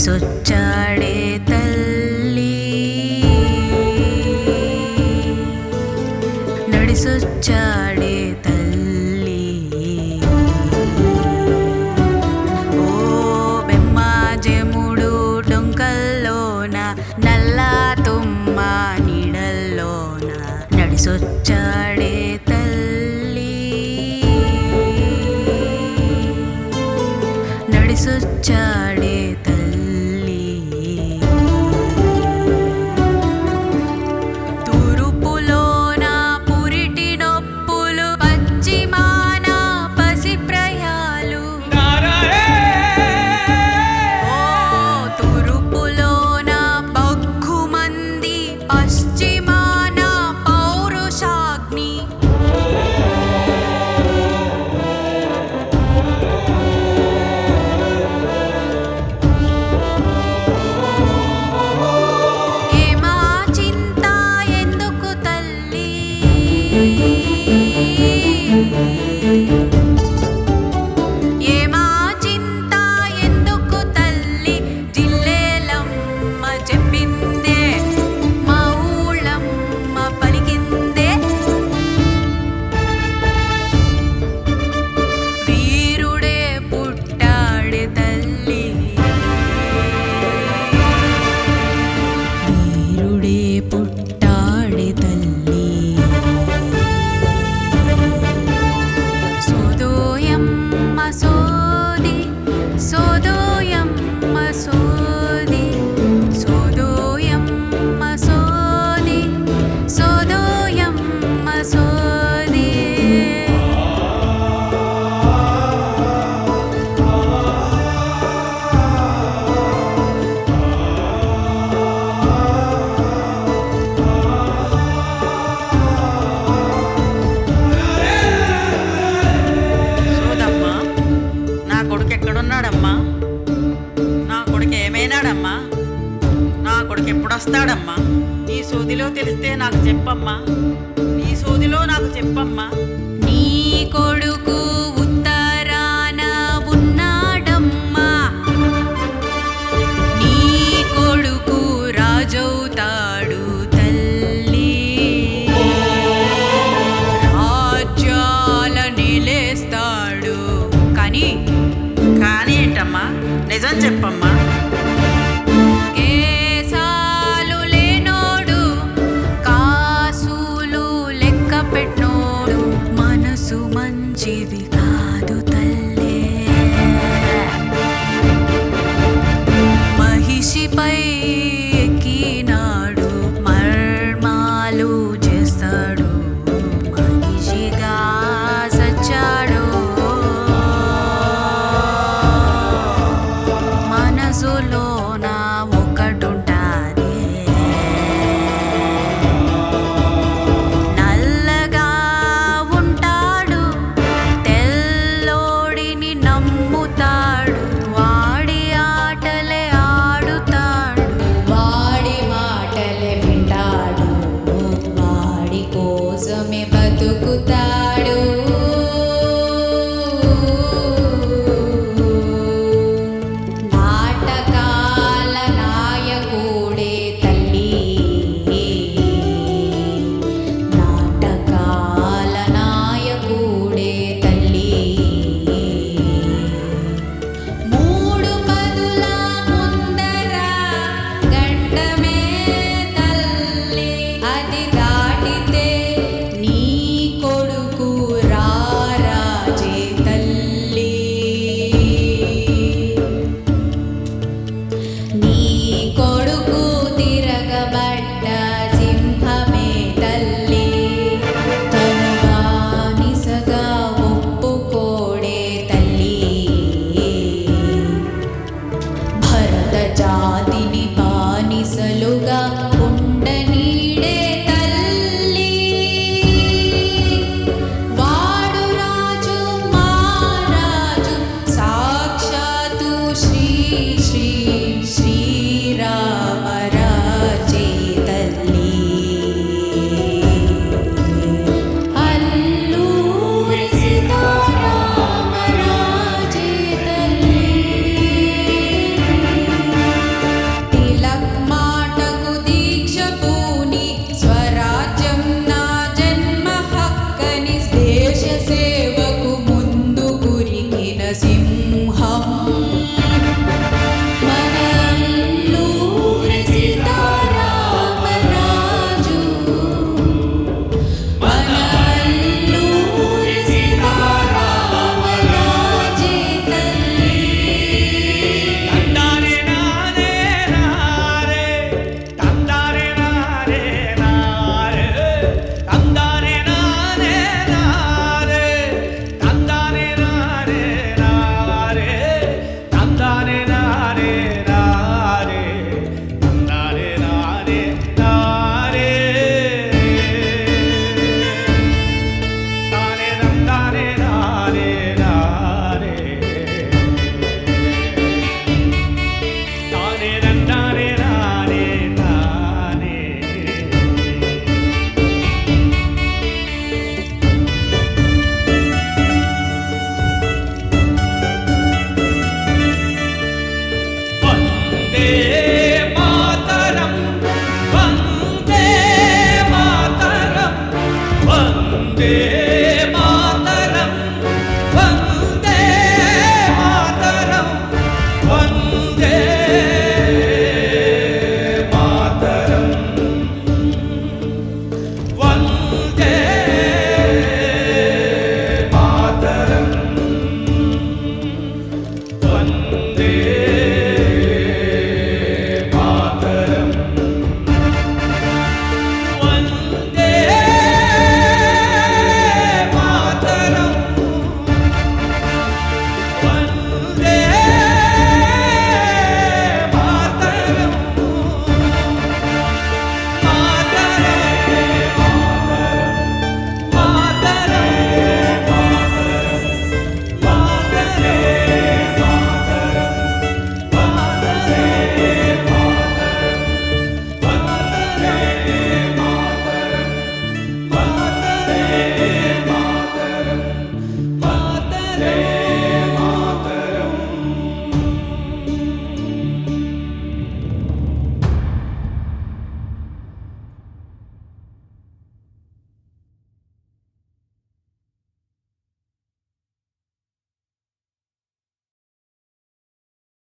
నడిసొచ్చాడే తల్లి నడిసొచ్చాడే తల్లి ఓ బెమ్మాజెముడు డొంకల్లోన నల్ల తుమ్మ నీడల్లోన నడిసొచ్చాడే తల్లి నడిసొచ్చాడే తల్లి తూర్పులోన పురిటి నొప్పులు పశ్చిమాన పసి ప్రయాలు ఓ తూర్పులోన బగ్గుమంది పశ్చిమాన పౌరుషాగ్ని ఏమా చింత ఎందుకు తల్లి ఏమా చింత ఎందుకు తల్లి జిల్లేలమ్మ చెప్పిందే మా ఊళ్ళమ్మ పలికిందే వీరుడే పుట్టాడే తల్లి వీరుడే పుట్టాడే తల్లి సోదోయమ్మ సోది సోదోయమ్మ సోది సోదోయమ్మ సోది సోదోయమ్మ సోది సోదమ్మా నా కొడుకు ఎక్కడున్నాడమ్మా నా కొడుకు ఏమైనాడమ్మా నా కొడుకు ఎప్పుడొస్తాడమ్మా నీ సోదిలో తెలిస్తే నాకు చెప్పమ్మా నీ సోదిలో నాకు చెప్పమ్మా నీ కొడుకు ఉత్తరాన ఉన్నాడమ్మా నీ కొడుకు రాజవుతాడు తల్లి రాజ్యాల నిలేస్తాడు కానీ కానీ ఏంటమ్మా నిజం చెప్పమ్మా కేసాలు లేనోడు కాసులు లెక్క పెట్టినోడు మనసు మంచిది కాదు తల్లే మహిషిపై